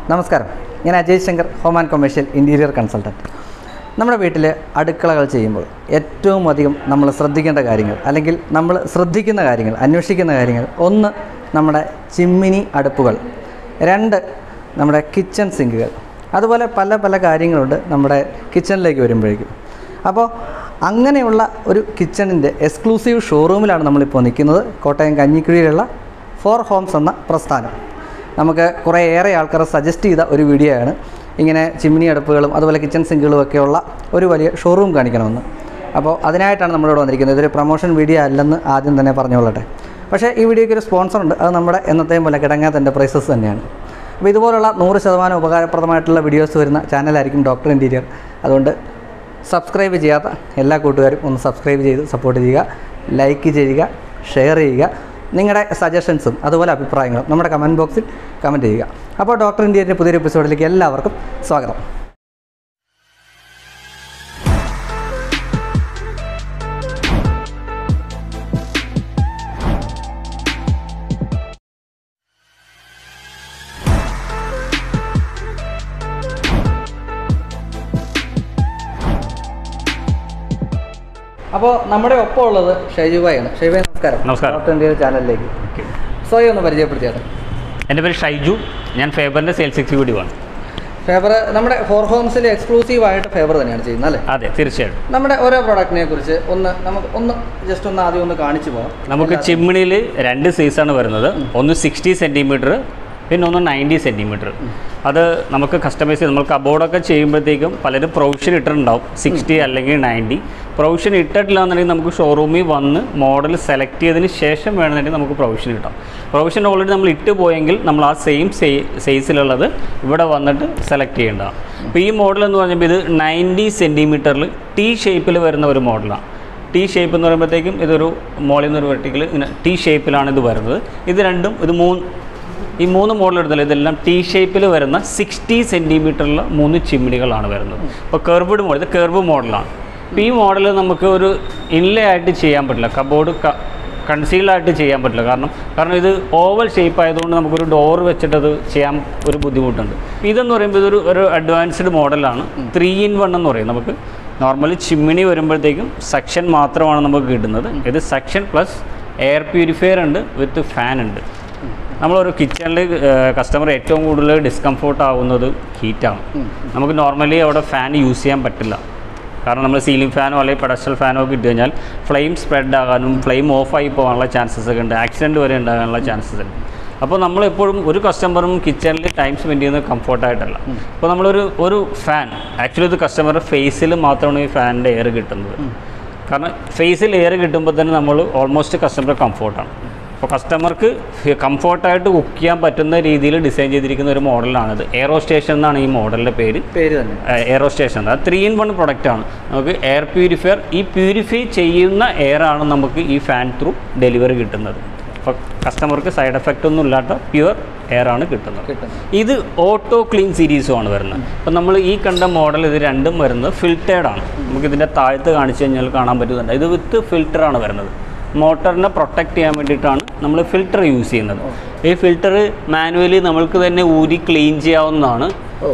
നമസ്കാരം ഞാൻ Ajay Shankar home and commercial interior consultant നമ്മുടെ വീട്ടിൽ അടുക്കളകൾ ചെയ്യുമ്പോൾ ഏറ്റവും അധികം നമ്മൾ ശ്രദ്ധിക്കേണ്ട കാര്യങ്ങൾ അല്ലെങ്കിൽ നമ്മൾ ശ്രദ്ധിക്കുന്ന കാര്യങ്ങൾ അന്വേഷിക്കുന്ന കാര്യങ്ങൾ ഒന്ന് നമ്മുടെ ചിമ്മിനി അടുപ്പുകൾ രണ്ട് നമ്മുടെ കിച്ചൺ സിങ്കുകൾ അതുപോലെ പല പല കാര്യങ്ങളുണ്ട് നമ്മുടെ കിച്ചണിലേക്ക് വരുമ്പോഴേക്കും അപ്പോൾ അങ്ങനെയുള്ള ഒരു കിച്ചണിൻ്റെ എക്സ്ക്ലൂസീവ് ഷോറൂമിലാണ് നമ്മളിപ്പോൾ നിൽക്കുന്നത് കോട്ടയം കഞ്ഞിക്കുഴിയിലുള്ള ഫോർ ഹോംസ് എന്ന പ്രസ്ഥാനം നമുക്ക് കുറേ ഏറെ ആൾക്കാർ സജസ്റ്റ് ചെയ്ത ഒരു വീഡിയോ ആണ് ഇങ്ങനെ ചിമ്മിനി അടുപ്പുകളും അതുപോലെ കിച്ചൺ സിങ്കുകളും ഒക്കെയുള്ള ഒരു വലിയ ഷോറൂം കാണിക്കണമെന്ന് അപ്പോൾ അതിനായിട്ടാണ് നമ്മളിവിടെ വന്നിരിക്കുന്നത് ഇതൊരു പ്രൊമോഷൻ വീഡിയോ അല്ലെന്ന് ആദ്യം തന്നെ പറഞ്ഞുകൊള്ളട്ടെ പക്ഷേ ഈ വീഡിയോയ്ക്ക് ഒരു സ്പോൺസർ ഉണ്ട് അത് നമ്മുടെ എന്നത്തെയും പോലെ കിടങ്ങാത്ത പ്രൈസസ് തന്നെയാണ് അപ്പോൾ ഇതുപോലുള്ള നൂറ് ശതമാനം ഉപകാരപ്രദമായിട്ടുള്ള വീഡിയോസ് വരുന്ന ചാനലായിരിക്കും ഡോക്ടർ ഇൻറ്റീരിയർ അതുകൊണ്ട് സബ്സ്ക്രൈബ് ചെയ്യാത്ത എല്ലാ കൂട്ടുകാരും ഒന്ന് സബ്സ്ക്രൈബ് ചെയ്ത് സപ്പോർട്ട് ചെയ്യുക ലൈക്ക് ചെയ്യുക ഷെയർ ചെയ്യുക നിങ്ങളുടെ സജഷൻസും അതുപോലെ അഭിപ്രായങ്ങളും നമ്മുടെ കമൻറ്റ് ബോക്സിൽ കമൻറ്റ് ചെയ്യുക അപ്പോൾ ഡോക്ടർ ഇന്ത്യയുടെ പുതിയൊരു എപ്പിസോഡിലേക്ക് എല്ലാവർക്കും സ്വാഗതം അപ്പോൾ നമ്മുടെ ഒപ്പം ഉള്ളത് ഷൈജുബായാണ് ഷൈജുബായി നമസ്കാരം നമസ്കാരം. ഡോക്ടർ ഇന്ത്യയുടെ ചാനലിലേക്ക് സ്വയം ഒന്ന് പരിചയപ്പെടുത്തിയത് എൻ്റെ പേര് ഷൈജു ഞാൻ ഫേബറിൻ്റെ സെയിൽസ് എക്സിക്യൂട്ടീവ് ആണ് ഫേവർ നമ്മുടെ ഫോർ ഹോംസിൽ എക്സ്ക്ലൂസീവ് ആയിട്ട് ഫേവർ തന്നെയാണ് ചെയ്യുന്നത് അല്ലേ അതെ തീർച്ചയായിട്ടും നമ്മുടെ ഓരോ പ്രോഡക്റ്റിനെ കുറിച്ച് ഒന്ന് നമുക്ക് ഒന്ന് ജസ്റ്റ് ഒന്ന് ആദ്യം ഒന്ന് കാണിച്ചു പോകാം നമുക്ക് ചിമ്മിണിയിൽ രണ്ട് സൈസാണ് വരുന്നത് ഒന്ന് സിക്സ്റ്റി സെൻറ്റിമീറ്റർ പിന്നെ ഒന്ന് നയൻറ്റി സെൻറ്റിമീറ്റർ അത് നമുക്ക് കസ്റ്റമൈസ് ചെയ്ത് നമ്മൾ കബോർഡൊക്കെ ചെയ്യുമ്പോഴത്തേക്കും പലരും പ്രൊവിഷൻ ഇട്ടിട്ടുണ്ടാവും സിക്സ്റ്റി അല്ലെങ്കിൽ നയൻറ്റി പ്രൊവിഷൻ ഇട്ടിട്ടില്ല എന്നുണ്ടെങ്കിൽ നമുക്ക് ഷോറൂമിൽ വന്ന് മോഡൽ സെലക്ട് ചെയ്തതിന് ശേഷം വേണമെന്നുണ്ടെങ്കിൽ നമുക്ക് പ്രൊവിഷൻ കിട്ടാം പ്രൊവിഷൻ ഓൾറെഡി നമ്മൾ ഇട്ട് പോയെങ്കിൽ നമ്മൾ ആ സെയിം സൈസിലുള്ളത് ഇവിടെ വന്നിട്ട് സെലക്ട് ചെയ്യേണ്ടതാണ് അപ്പോൾ ഈ മോഡൽ എന്ന് പറഞ്ഞപ്പോൾ ഇത് നയൻറ്റി സെൻറ്റിമീറ്ററിൽ ടി ഷേപ്പിൽ വരുന്ന ഒരു മോഡലാണ് ടി ഷേപ്പ് എന്ന് പറയുമ്പോഴത്തേക്കും ഇതൊരു മോളിൽ നിന്നൊരു വെർട്ടിക്കൽ ഇങ്ങനെ ടി ഷേപ്പിലാണ് ഇത് വരുന്നത് ഇത് രണ്ടും ഇത് മൂന്ന് ഈ മൂന്ന് മോഡൽ എടുത്താൽ ഇതെല്ലാം ടി ഷേപ്പിൽ വരുന്ന സിക്സ്റ്റി സെൻറ്റിമീറ്ററിലുള്ള മൂന്ന് ചിമ്മിണികളാണ് വരുന്നത് ഇപ്പോൾ കർവ്ഡ് മോഡൽ ഇത് കർവ് മോഡലാണ് അപ്പോൾ ഈ മോഡൽ നമുക്ക് ഒരു ഇൻലേ ആയിട്ട് ചെയ്യാൻ പറ്റില്ല കബോർഡ് കൺസീൽഡായിട്ട് ചെയ്യാൻ പറ്റില്ല കാരണം കാരണം ഇത് ഓവൽ ഷേപ്പ് ആയതുകൊണ്ട് നമുക്കൊരു ഡോർ വെച്ചിട്ടത് ചെയ്യാൻ ഒരു ബുദ്ധിമുട്ടുണ്ട് ഇതെന്ന് പറയുമ്പോൾ ഇതൊരു ഒരു അഡ്വാൻസ്ഡ് മോഡലാണ് ത്രീ ഇൻ വൺ എന്ന് പറയും നമുക്ക് നോർമലി ചിമ്മിണി വരുമ്പോഴത്തേക്കും സെക്ഷൻ മാത്രമാണ് നമുക്ക് കിട്ടുന്നത് ഇത് സെക്ഷൻ പ്ലസ് എയർ പ്യൂരിഫയർ ഉണ്ട് വിത്ത് ഫാൻ ഉണ്ട് നമ്മളൊരു കിച്ചണിൽ കസ്റ്റമർ ഏറ്റവും കൂടുതൽ ഡിസ്കംഫോർട്ട് ആവുന്നത് ഹീറ്റാണ് നമുക്ക് നോർമലി അവിടെ ഫാൻ യൂസ് ചെയ്യാൻ പറ്റില്ല കാരണം നമ്മൾ സീലിംഗ് ഫാനോ അല്ലെങ്കിൽ പെഡസ്റ്റൽ ഫാനോ ഒക്കെ ഇട്ട് കഴിഞ്ഞാൽ ഫ്ലെയിം സ്പ്രെഡ് ആകാനും ഫ്ലെയിം ഓഫായി പോകാനുള്ള ചാൻസസ് ഒക്കെ ഉണ്ട് ആക്സിഡൻറ്റ് വരെ ഉണ്ടാകാനുള്ള ചാൻസസ് ഉണ്ട് അപ്പോൾ നമ്മളെപ്പോഴും ഒരു കസ്റ്റമറും കിച്ചണിൽ ടൈം സ്പെൻഡ് ചെയ്യുന്നത് കംഫർട്ടായിട്ടല്ല അപ്പോൾ നമ്മളൊരു ഒരു ഫാൻ ആക്ച്വലി ഇത് കസ്റ്റമറുടെ ഫേസിൽ മാത്രമാണ് ഈ ഫാനിൻ്റെ എയർ കിട്ടുന്നത് കാരണം ഫേസിൽ എയർ കിട്ടുമ്പോൾ തന്നെ നമ്മൾ ഓൾമോസ്റ്റ് കസ്റ്റമർ കംഫോർട്ടാണ് അപ്പോൾ കസ്റ്റമർക്ക് കംഫോർട്ടായിട്ട് കുക്ക് ചെയ്യാൻ പറ്റുന്ന രീതിയിൽ ഡിസൈൻ ചെയ്തിരിക്കുന്ന ഒരു മോഡലാണിത് എയറോ സ്റ്റേഷൻ എന്നാണ് ഈ മോഡലിൻ്റെ പേര് പേര് തന്നെ എയറോ സ്റ്റേഷൻ അത് ത്രീ ഇൻ വൺ പ്രൊഡക്റ്റാണ് നമുക്ക് എയർ പ്യൂരിഫയർ ഈ പ്യൂരിഫൈ ചെയ്യുന്ന എയർ ആണ് നമുക്ക് ഈ ഫാൻ ത്രൂ ഡെലിവറി കിട്ടുന്നത് അപ്പോൾ കസ്റ്റമർക്ക് സൈഡ് എഫക്റ്റ് ഒന്നും ഇല്ലാത്ത പ്യുവർ എയർ ആണ് കിട്ടുന്നത് കിട്ടുന്നത് ഇത് ഓട്ടോ ക്ലീൻ സീരീസുമാണ് വരുന്നത് അപ്പം നമ്മൾ ഈ കണ്ട മോഡൽ ഇത് രണ്ടും വരുന്നത് ഫിൽറ്റേഡ് ആണ് നമുക്ക് ഇതിൻ്റെ താഴത്ത് കാണിച്ചു കഴിഞ്ഞാൽ കാണാൻ പറ്റുന്നുണ്ട് ഇത് വിത്ത് ഫിൽറ്ററാണ് വരുന്നത് മോട്ടറിനെ പ്രൊട്ടക്റ്റ് ചെയ്യാൻ വേണ്ടിയിട്ടാണ് നമ്മൾ ഫിൽറ്റർ യൂസ് ചെയ്യുന്നത് ഈ ഫിൽറ്റർ മാനുവലി നമ്മൾക്ക് തന്നെ ഊരി ക്ലീൻ ചെയ്യാവുന്നതാണ് ഓ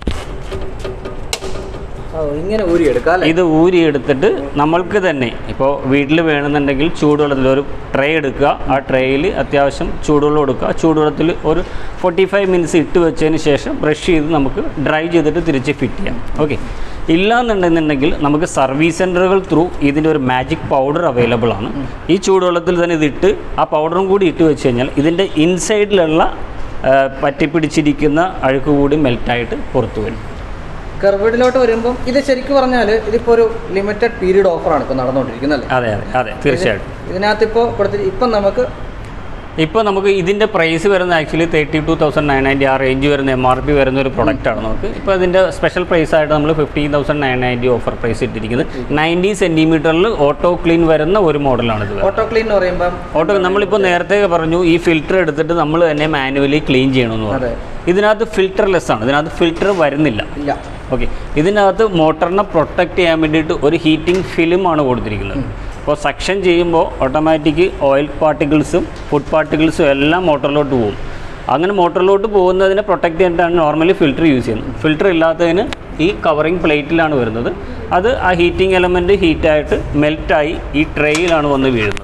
ഓ ഇങ്ങനെ ഊരിയെടുക്കാം അല്ലേ ഇത് ഊരി എടുത്തിട്ട് നമ്മൾക്ക് തന്നെ ഇപ്പോൾ വീട്ടിൽ വേണമെന്നുണ്ടെങ്കിൽ ചൂടുവെള്ളത്തിൽ ഒരു ട്രേ എടുക്കുക ആ ട്രേയിൽ അത്യാവശ്യം ചൂടുവെള്ളം എടുക്കുക ചൂടുവെള്ളത്തിൽ ഒരു ഫോർട്ടി ഫൈവ് മിനിറ്റ്സ് ഇട്ട് വെച്ചതിന് ശേഷം ബ്രഷ് ചെയ്ത് നമുക്ക് ഡ്രൈ ചെയ്തിട്ട് തിരിച്ച് ഫിറ്റ് ചെയ്യാം ഓക്കെ ഇല്ലാന്നുണ്ടെന്നുണ്ടെങ്കിൽ നമുക്ക് സർവീസ് സെൻറ്ററുകൾ ത്രൂ ഇതിൻ്റെ ഒരു മാജിക് പൗഡർ അവൈലബിൾ ആണ് ഈ ചൂടുവെള്ളത്തിൽ തന്നെ ഇതിട്ട് ആ പൗഡറും കൂടി ഇട്ട് വെച്ച് കഴിഞ്ഞാൽ ഇതിൻ്റെ ഇൻസൈഡിലുള്ള ആ, പറ്റിപ്പിടിച്ചിരിക്കുന്ന അഴുക്ക് കൂടി മെൽറ്റായിട്ട് പുറത്തു വരും കർവിഡിലോട്ട് വരുമ്പം ഇത് ശരിക്കും പറഞ്ഞാൽ ഇതിപ്പോൾ ഒരു ലിമിറ്റഡ് പീരീഡ് ഓഫറാണ് ഇപ്പോൾ നടന്നുകൊണ്ടിരിക്കുന്നത് അല്ലേ അതെ അതെ അതെ തീർച്ചയായിട്ടും ഇതിനകത്ത് ഇപ്പോൾ കൊടുത്തി ഇപ്പം നമുക്ക് ഇപ്പോൾ നമുക്ക് ഇതിൻ്റെ പ്രൈസ് വരുന്ന actually thirty two thousand nine ninety ആ റേഞ്ച് വരുന്ന എം ആർ പി വരുന്ന ഒരു പ്രൊഡക്റ്റാണ് നമുക്ക് ഇപ്പോൾ ഇതിൻ്റെ സ്പെഷ്യൽ പ്രൈസ് ആയിട്ട് നമ്മൾ fifteen thousand nine ninety offer price ഇട്ടിരിക്കുന്നത് നയൻറ്റി സെൻറ്റിമീറ്ററിൽ ഓട്ടോ ക്ലീൻ വരുന്ന ഒരു മോഡലാണ് ഇത് വരുന്നത്. ഓട്ടോ ക്ലീൻ എന്ന് പറയുമ്പം ഓട്ടോ നമ്മളിപ്പോൾ നേരത്തെ പറഞ്ഞു ഈ ഫിൽറ്റർ എടുത്തിട്ട് നമ്മൾ തന്നെ മാനുവലി ക്ലീൻ ചെയ്യണമെന്ന് പറഞ്ഞു അതെ ഇതിനകത്ത് ഫിൽറ്റർലെസ് ആണ് ഇതിനകത്ത് ഫിൽറ്റർ വരുന്നില്ല ഇല്ല ഓക്കെ ഇതിനകത്ത് മോട്ടറിനെ പ്രൊട്ടക്റ്റ് ചെയ്യാൻ വേണ്ടിയിട്ട് ഒരു ഹീറ്റിംഗ് ഫിലിമാണ് കൊടുത്തിരിക്കുന്നത് അപ്പോൾ സക്ഷൻ ചെയ്യുമ്പോൾ ഓട്ടോമാറ്റിക് ഓയിൽ പാർട്ടിക്കിൾസും ഫുഡ് പാർട്ടിക്കിൾസും എല്ലാം മോട്ടറിലോട്ട് പോകും അങ്ങനെ മോട്ടറിലോട്ട് പോകുന്നതിനെ പ്രൊട്ടക്ട് ചെയ്തിട്ടാണ് നോർമലി ഫിൽറ്റർ യൂസ് ചെയ്യുന്നത് ഫിൽറ്റർ ഇല്ലാത്തതിന് ഈ കവറിങ് പ്ലേറ്റിലാണ് വരുന്നത് അത് ആ ഹീറ്റിംഗ് എലമെൻറ്റ് ഹീറ്റായിട്ട് മെൽറ്റായി ഈ ട്രേയിലാണ് വന്ന് വീഴുന്നത്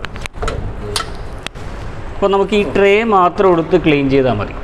അപ്പോൾ നമുക്ക് ഈ ട്രേ മാത്രം എടുത്ത് ക്ലീൻ ചെയ്താൽ മതി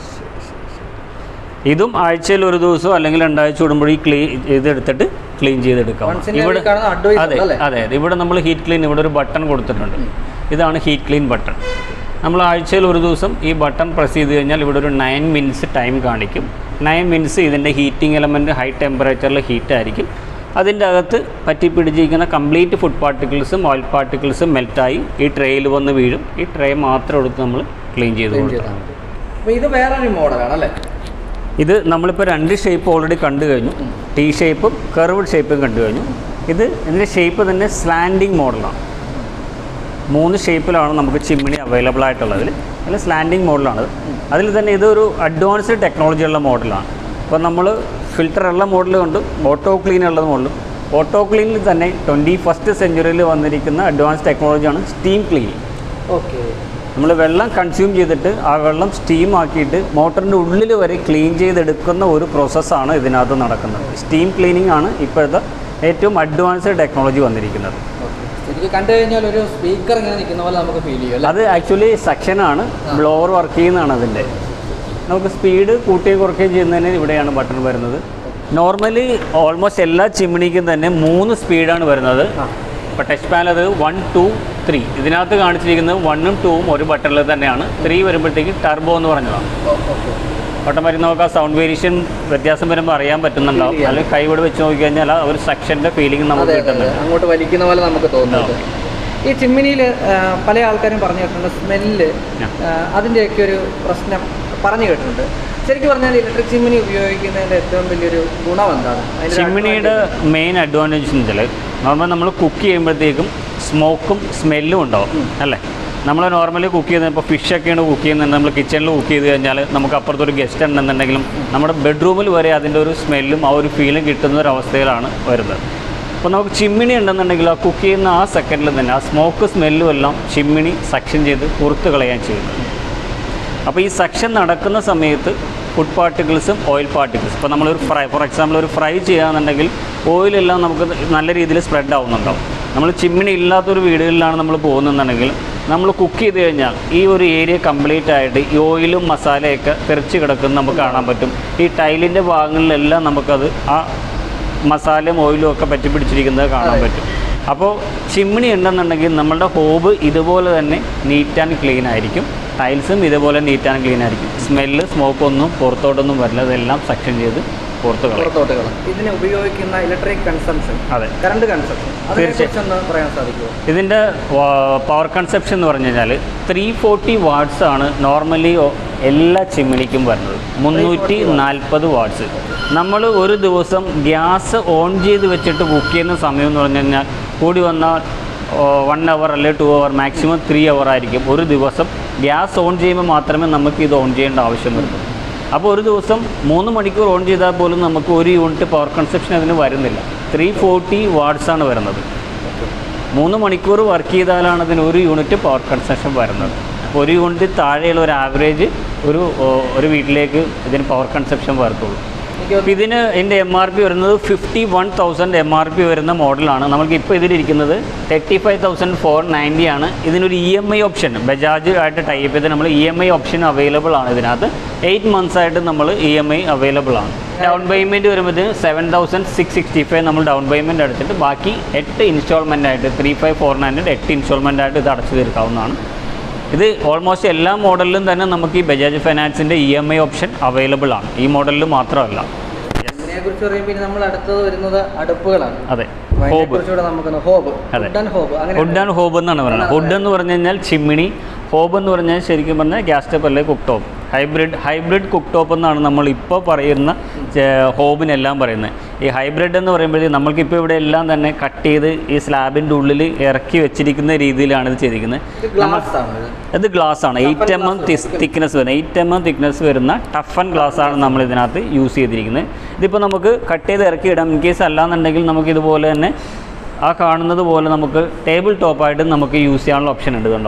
ഇതും ആഴ്ചയിൽ ഒരു ദിവസം അല്ലെങ്കിൽ രണ്ടാഴ്ച കൂടുമ്പോൾ ഈ ക്ലീൻ ഇതെടുത്തിട്ട് ക്ലീൻ ചെയ്തെടുക്കാം Once in a week ആണ് advice അതെ അല്ലേ? അതെ അതെ ഇവിടെ നമ്മൾ ഹീറ്റ് ക്ലീൻ ഇവിടെ ഒരു ബട്ടൺ കൊടുത്തിട്ടുണ്ട് ഇതാണ് ഹീറ്റ് ക്ലീൻ ബട്ടൺ നമ്മൾ ആഴ്ചയിൽ ഒരു ദിവസം ഈ ബട്ടൺ പ്രസ് ചെയ്ത് കഴിഞ്ഞാൽ ഇവിടെ ഒരു നയൻ മിനിറ്റ്സ് ടൈം കാണിക്കും നയൻ മിനിറ്റ്സ് ഇതിൻ്റെ ഹീറ്റിംഗ് എലമെൻറ്റ് ഹൈ ടെമ്പറേച്ചറിൽ ഹീറ്റ് ആയിരിക്കും അതിൻ്റെ അകത്ത് പറ്റി പിടിച്ചിരിക്കുന്ന കംപ്ലീറ്റ് ഫുഡ് പാർട്ടിക്കിൾസും ഓയിൽ പാർട്ടിക്കിൾസും മെൽറ്റായി ഈ ട്രേയിൽ വന്ന് വീഴും ഈ ട്രേ മാത്രം എടുത്ത് നമ്മൾ ക്ലീൻ ചെയ്ത് ക്ലീൻ കൊടുക്കും ചെയ്താൽ മതി അപ്പോൾ ഇത് വേറൊരു മോഡലാണ് അല്ലേ ഇത് നമ്മളിപ്പോൾ രണ്ട് ഷേപ്പ് ഓൾറെഡി കണ്ടു കഴിഞ്ഞു ടി ഷേപ്പും കർവ്ഡ് ഷേപ്പും കണ്ടു കഴിഞ്ഞു ഇത് ഇതിൻ്റെ ഷേപ്പ് തന്നെ സ്ലാൻഡിങ് മോഡലാണ് മൂന്ന് ഷേപ്പിലാണ് നമുക്ക് ചിമ്മിണി അവൈലബിൾ ആയിട്ടുള്ളതിൽ അതിൽ സ്ലാൻഡിങ് മോഡലാണ് അതിൽ തന്നെ ഇതൊരു അഡ്വാൻസ്ഡ് ടെക്നോളജി ഉള്ള മോഡലാണ് അപ്പോൾ നമ്മൾ ഫിൽറ്റർ ഉള്ള മോഡലുണ്ട് ഓട്ടോ ക്ലീൻ ഉള്ള മോഡലും ഓട്ടോ ക്ലീനിൽ തന്നെ ട്വൻറ്റി ഫസ്റ്റ് സെഞ്ചുറിയിൽ വന്നിരിക്കുന്ന അഡ്വാൻസ് ടെക്നോളജിയാണ് സ്റ്റീം ക്ലീനിങ് ഓക്കെ നമ്മൾ വെള്ളം കൺസ്യൂം ചെയ്തിട്ട് ആ വെള്ളം സ്റ്റീം ആക്കിയിട്ട് മോട്ടറിൻ്റെ ഉള്ളിൽ വരെ ക്ലീൻ ചെയ്തെടുക്കുന്ന ഒരു പ്രോസസ്സാണ് ഇതിനകത്ത് നടക്കുന്നത് സ്റ്റീം ക്ലീനിങ് ആണ് ഇപ്പോഴത്തെ ഏറ്റവും അഡ്വാൻസ്ഡ് ടെക്നോളജി വന്നിരിക്കുന്നത് ശരിക്കും കണ്ടു കഴിഞ്ഞാൽ ഒരു സ്പീക്കർ ഇങ്ങനെ നിൽക്കുന്ന പോലെ നമുക്ക് ഫീൽ ചെയ്യും അല്ലേ അത് ആക്ച്വലി സെക്ഷനാണ് ബ്ലോവർ വർക്ക് ചെയ്യുന്നതാണ് അതിൻ്റെ നമുക്ക് സ്പീഡ് കൂട്ടുകയും കുറയ്ക്കുകയും ചെയ്യുന്നതിന് ഇവിടെയാണ് ബട്ടൺ വരുന്നത് നോർമലി ഓൾമോസ്റ്റ് എല്ലാ ചിമ്മിണിക്കും തന്നെ മൂന്ന് സ്പീഡാണ് വരുന്നത് ഇപ്പോൾ ടച്ച് പാനൽ അത് വൺ ടു ത്രീ ഇതിനകത്ത് കാണിച്ചിരിക്കുന്നത് വണ്ണും ടൂവും ഒരു ബട്ടണിൽ തന്നെയാണ് ത്രീ വരുമ്പോഴത്തേക്ക് ടർബോ എന്ന് പറഞ്ഞതാണ് ഓട്ടോമാറ്റിക് നമുക്ക് ആ സൗണ്ട് വേരിയേഷൻ വ്യത്യാസം വരുമ്പോൾ അറിയാൻ പറ്റുന്നുണ്ടാവും Feel ചെയ്യാം. അല്ലെങ്കിൽ കൈവിടെ വെച്ച് നോക്കിക്കഴിഞ്ഞാൽ ആ ഒരു സെക്ഷൻ്റെ ഫീലിംഗ് നമുക്ക് അതെ അതെ, അതെ. കിട്ടുന്നുണ്ട് അങ്ങോട്ട് വലിക്കുന്ന പോലെ നമുക്ക് തോന്നുന്നുണ്ട് ഈ ചിമ്മിനിയിൽ പല ആൾക്കാരും പറഞ്ഞു കേട്ടിട്ടുണ്ട് സ്മെല്ല് അതിൻ്റെയൊക്കെ ഒരു പ്രശ്നം പറഞ്ഞു കേട്ടിട്ടുണ്ട് ശരിക്കും പറഞ്ഞാൽ ഇലക്ട്രിക് ചിമ്മിനി ഉപയോഗിക്കുന്നതിൻ്റെ ഏറ്റവും വലിയൊരു ഗുണം എന്താണ് അതിൻ്റെ ഒരു ചിമ്മിണിയുടെ മെയിൻ അഡ്വാൻറ്റേജ് എന്ന് വെച്ചാൽ നോർമൽ നമ്മൾ കുക്ക് ചെയ്യുമ്പോഴത്തേക്കും സ്മോക്കും സ്മെല്ലും ഉണ്ടാവും അല്ലേ നമ്മൾ നോർമലി കുക്ക് ചെയ്യുന്നത് ഇപ്പോൾ ഫിഷൊക്കെയാണ് കുക്ക് ചെയ്യുന്നത് നമ്മൾ കിച്ചണിൽ കുക്ക് ചെയ്ത് കഴിഞ്ഞാൽ നമുക്ക് അപ്പുറത്തൊരു ഗസ്റ്റ് ഉണ്ടെന്നുണ്ടെങ്കിലും നമ്മുടെ ബെഡ്റൂമിൽ വരെ അതിൻ്റെ ഒരു സ്മെല്ലും ആ ഒരു ഫീലും കിട്ടുന്ന ഒരു അവസ്ഥയിലാണ് വരുന്നത് അപ്പോൾ നമുക്ക് ചിമ്മിണി ഉണ്ടെന്നുണ്ടെങ്കിൽ ആ കുക്ക് ചെയ്യുന്ന ആ സെക്കൻഡിൽ തന്നെ ആ സ്മോക്ക് സ്മെല്ലും എല്ലാം ചിമ്മിണി സക്ഷൻ ചെയ്ത് പുറത്ത് കളയാൻ ചെയ്യുന്നത് അപ്പോൾ ഈ സെക്ഷൻ നടക്കുന്ന സമയത്ത് ഫുഡ് പാർട്ടിക്കിൾസും ഓയിൽ പാർട്ടിക്കിൾസ് ഇപ്പോൾ നമ്മളൊരു ഫ്രൈ ഫോർ എക്സാമ്പിൾ ഒരു ഫ്രൈ ചെയ്യുകയാണെന്നുണ്ടെങ്കിൽ ഓയിലെല്ലാം നമുക്ക് നല്ല രീതിയിൽ സ്പ്രെഡ് ആവുന്നുണ്ടാവും നമ്മൾ ചിമ്മിണി ഇല്ലാത്തൊരു വീടുകളിലാണ് നമ്മൾ പോകുന്നതെന്നുണ്ടെങ്കിൽ നമ്മൾ കുക്ക് ചെയ്ത് കഴിഞ്ഞാൽ ഈ ഒരു ഏരിയ കംപ്ലീറ്റ് ആയിട്ട് ഈ ഓയിലും മസാലയൊക്കെ തെറിച്ച് കിടക്കുന്നത് നമുക്ക് കാണാൻ പറ്റും ഈ ടൈലിൻ്റെ ഭാഗങ്ങളിലെല്ലാം നമുക്കത് ആ മസാലയും ഓയിലും ഒക്കെ പറ്റി പിടിച്ചിരിക്കുന്നത് കാണാൻ അതെ. പറ്റും അപ്പോൾ ചിമ്മിണി ഉണ്ടെന്നുണ്ടെങ്കിൽ നമ്മളുടെ ഹോബ് ഇതുപോലെ തന്നെ നീറ്റ് ആൻഡ് ക്ലീൻ ആയിരിക്കും ടൈൽസും ഇതുപോലെ നീറ്റ് ആൻഡ് ക്ലീൻ ആയിരിക്കും സ്മെല്ല് സ്മോക്ക് ഒന്നും പുറത്തോട്ടൊന്നും വരില്ല അതെല്ലാം സെക്ഷൻ ചെയ്ത് പുറത്ത് കളയും പുറത്തോട്ട് കളയും ഇതിന് ഉപയോഗിക്കുന്ന ഇലക്ട്രിക് കൺസംഷൻ അതെ കറണ്ട് കൺസംഷൻ അതിനെക്കുറിച്ച് ഒന്ന് പറയാൻ സാധിക്കുമോ ഇതിൻ്റെ പവർ കൺസെപ്ഷൻ എന്ന് പറഞ്ഞു കഴിഞ്ഞാൽ ത്രീ ഫോർട്ടി വാട്ട്സ് ആണ് നോർമലി എല്ലാ ചിമ്മിണിക്കും വരുന്നത് മുന്നൂറ്റി നാൽപ്പത് വാട്ട്സ് നമ്മൾ ഒരു ദിവസം ഗ്യാസ് ഓൺ ചെയ്ത് വെച്ചിട്ട് ബുക്ക് ചെയ്യുന്ന സമയം എന്ന് പറഞ്ഞു കഴിഞ്ഞാൽ കൂടി വന്നാൽ വൺ അവർ അല്ലെങ്കിൽ two hour maximum three hour ആയിരിക്കും ഒരു ദിവസം ഗ്യാസ് ഓൺ ചെയ്യുമ്പോൾ മാത്രമേ നമുക്ക് ഇത് ഓൺ ചെയ്യേണ്ട ആവശ്യം വരുള്ളൂ അപ്പോൾ ഒരു ദിവസം മൂന്ന് മണിക്കൂർ ഓൺ ചെയ്താൽ പോലും നമുക്ക് ഒരു യൂണിറ്റ് പവർ കൺസപ്ഷൻ അതിന് വരുന്നില്ല ത്രീ ഫോർട്ടി വാട്ട്സ് ആണ് വരുന്നത് മൂന്ന് മണിക്കൂർ വർക്ക് ചെയ്താലാണ് അതിന് ഒരു യൂണിറ്റ് പവർ കൺസപ്ഷൻ വരുന്നത് അപ്പോൾ ഒരു യൂണിറ്റ് താഴെയുള്ള ഒരു ആവറേജ് ഒരു ഓ, ഒരു വീട്ടിലേക്ക് ഇതിന് പവർ കൺസപ്ഷൻ വരത്തുള്ളൂ എനിക്ക് അപ്പോൾ ഇതിന് എൻ്റെ എം ആർ പി വരുന്നത് fifty one thousand M R P വരുന്ന മോഡലാണ് നമുക്ക് ഇപ്പോൾ ഇതിലിരിക്കുന്നത് thirty five thousand four ninety ആണ് ഇതിനൊരു E M I option Bajaj ആയിട്ട് ടൈപ്പ് ചെയ്ത് നമ്മൾ E M I option available ആണ് ഇതിനകത്ത് എയ്റ്റ് മന്ത്സ് ആയിട്ട് നമ്മൾ ഇ എം ഐ അവൈലബിൾ ആണ് ഡൗൺ പേയ്മെൻറ്റ് വരുമ്പോൾ seven thousand six sixty five നമ്മൾ ഡൗൺ പേയ്മെൻറ്റ് എടുത്തിട്ട് ബാക്കി എട്ട് ഇൻസ്റ്റാൾമെൻ്റ് ആയിട്ട് ത്രീ ഫൈവ് ഫോർ നയൻറ്റ് എട്ട് ഇൻസ്റ്റാൾമെൻ്റ് ആയിട്ട് ഇത് അടച്ചു തീർക്കാവുന്നതാണ് ഇത് ഓൾമോസ്റ്റ് എല്ലാ മോഡലിലും തന്നെ നമുക്ക് ഈ ബജാജ് ഫൈനാൻസിൻ്റെ E M I option available ആണ് ഈ മോഡലിൽ മാത്രമല്ല ഇതിനെക്കുറിച്ച് പറയുമ്പോൾ ഇനി നമ്മൾ അടുത്തത് വരുന്നത് അടുപ്പുകളാണ് അതെ അപ്പോൾ ഹോബ് അതിനെക്കുറിച്ചുകൂടെ നമുക്കൊന്ന് ഹോബ് അതെ. ഫുഡ് ആൻഡ് ഹോബ് അങ്ങനെ ഹുഡ് ആൻഡ് ഹോബ് എന്നാണ് പറയുന്നത് ഹുഡ് എന്ന് പറഞ്ഞു കഴിഞ്ഞാൽ ചിമ്മിണി ഹോബ് എന്ന് പറഞ്ഞാൽ ശരിക്കും പറഞ്ഞാൽ ഗ്യാസ് സ്റ്റപ്പ് അല്ലെങ്കിൽ cook top hybrid hybrid cook top എന്നാണ് നമ്മൾ ഇപ്പോൾ പറയുന്ന ചെ- ഹോബിനെല്ലാം പറയുന്നത് ഈ ഹൈബ്രിഡ് എന്ന് പറയുമ്പോഴത്തേക്ക് നമ്മൾക്കിപ്പോൾ ഇവിടെ എല്ലാം തന്നെ കട്ട് ചെയ്ത് ഈ സ്ലാബിൻ്റെ ഉള്ളിൽ ഇറക്കി വെച്ചിരിക്കുന്ന രീതിയിലാണ് ഇത് ചെയ്തിരിക്കുന്നത് ഇത് ഗ്ലാസ് ആണ് ഇത് ഇത് ഗ്ലാസ് ആണ് Toughen eight M M glass thickness വരുന്നത് എയ്റ്റ് എം എം തിക്നെസ് വരുന്ന ടഫൻ ഗ്ലാസ് ആണ് നമ്മൾ ഇതിനകത്ത് യൂസ് ചെയ്തിരിക്കുന്നത് ഇതിപ്പോൾ നമുക്ക് കട്ട് ചെയ്ത് ഇറക്കി ഇടാം ഇൻ കേസ് അല്ലാന്നുണ്ടെങ്കിൽ നമുക്ക് ഇതുപോലെ തന്നെ ആ കാണുന്നത് പോലെ നമുക്ക് ടേബിൾ ടോപ്പായിട്ട് നമുക്ക് യൂസ് ചെയ്യാനുള്ള ഓപ്ഷൻ ഉണ്ട് കണ്ടോ